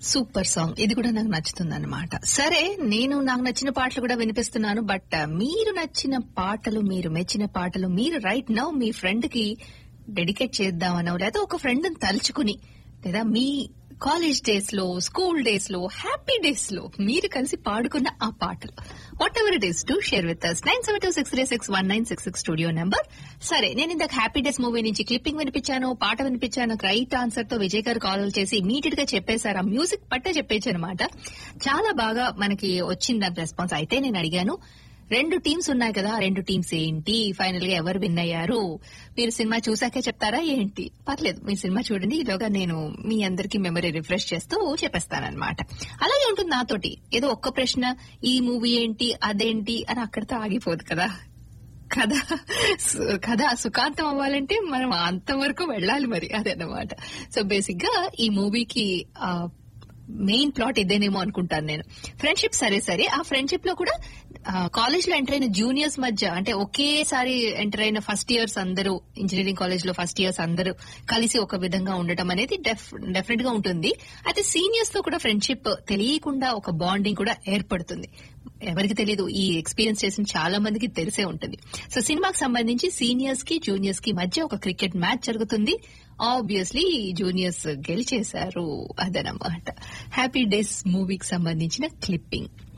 super song ఇది కూడా నాకు నచ్చుతుంది అనమాట సరే నేను నాకు నచ్చిన పాటలు కూడా వినిపిస్తున్నాను బట్ మీరు నచ్చిన పాటలు మీరు మెచ్చిన పాటలు మీరు రైట్ నౌ మీ ఫ్రెండ్ కి డెడికేట్ చేద్దామనో లేదా ఒక ఫ్రెండ్ తలుచుకుని లేదా మీ కాలేజ్ డేస్ లో స్కూల్ డేస్ లో హ్యాపీ డేస్ లో మీరు కలిసి పాడుకున్న ఆ పాటలు whatever it is to share with us nine seven two six three six one nine six six studio number సరే నేను ఇందాక హ్యాపీ డేస్ మూవీ నుంచి క్లిప్పింగ్ వినిపించాను పాట వినిపించాను రైట్ ఆన్సర్ తో విజయ్ గారు కాల్ చేసి ఇమీడియట్ గా చెప్పేశారు ఆ మ్యూజిక్ పట్టే చెప్పేచ్చు అనమాట చాలా బాగా మనకి వచ్చింది రెస్పాన్స్ అయితే నేను అడిగాను రెండు టీమ్స్ ఉన్నాయి కదా ఆ రెండు టీమ్స్ ఏంటి ఫైనల్ గా ఎవరు విన్ అయ్యారు మీరు సినిమా చూసాకే చెప్తారా ఏంటి పర్లేదు మీ సినిమా చూడండి ఈలోగా నేను మీ అందరికి మెమరీ రిఫ్రెష్ చేస్తూ చెప్పేస్తానన్నమాట అలాగే ఉంటుంది నాతోటి ఏదో ఒక్క ప్రశ్న ఈ మూవీ ఏంటి అదేంటి అని అక్కడితో ఆగిపోదు కదా కథ సు- కథ సుఖాంతం అవ్వాలంటే మనం అంతవరకు వెళ్ళాలి మరి అదన్నమాట సో బేసిక్ గా ఈ మూవీకి మెయిన్ ప్లాట్ ఇదేనేమో అనుకుంటాను నేను ఫ్రెండ్షిప్ సరే సరే ఆ ఫ్రెండ్షిప్ లో కూడా కాలేజ్ లో ఎంటర్ అయిన జూనియర్స్ మధ్య అంటే ఒకేసారి ఎంటర్ అయిన ఫస్ట్ ఇయర్స్ అందరూ ఇంజనీరింగ్ కాలేజ్ లో ఫస్ట్ ఇయర్స్ అందరూ కలిసి ఒక విధంగా ఉండటం అనేది డెఫినెట్ గా ఉంటుంది అయితే సీనియర్స్ తో కూడా ఫ్రెండ్షిప్ తెలియకుండా ఒక బాండింగ్ కూడా ఏర్పడుతుంది ఎవరికి తెలియదు ఈ ఎక్స్పీరియన్స్ చేసిన చాలా మందికి తెలిసే ఉంటుంది సో సినిమాకి సంబంధించి సీనియర్స్ కి జూనియర్స్ కి మధ్య ఒక క్రికెట్ మ్యాచ్ జరుగుతుంది ఆబ్వియస్లీ జూనియర్స్ గెలిచేశారు అదనమాట హ్యాపీ డేస్ మూవీకి సంబంధించిన క్లిప్పింగ్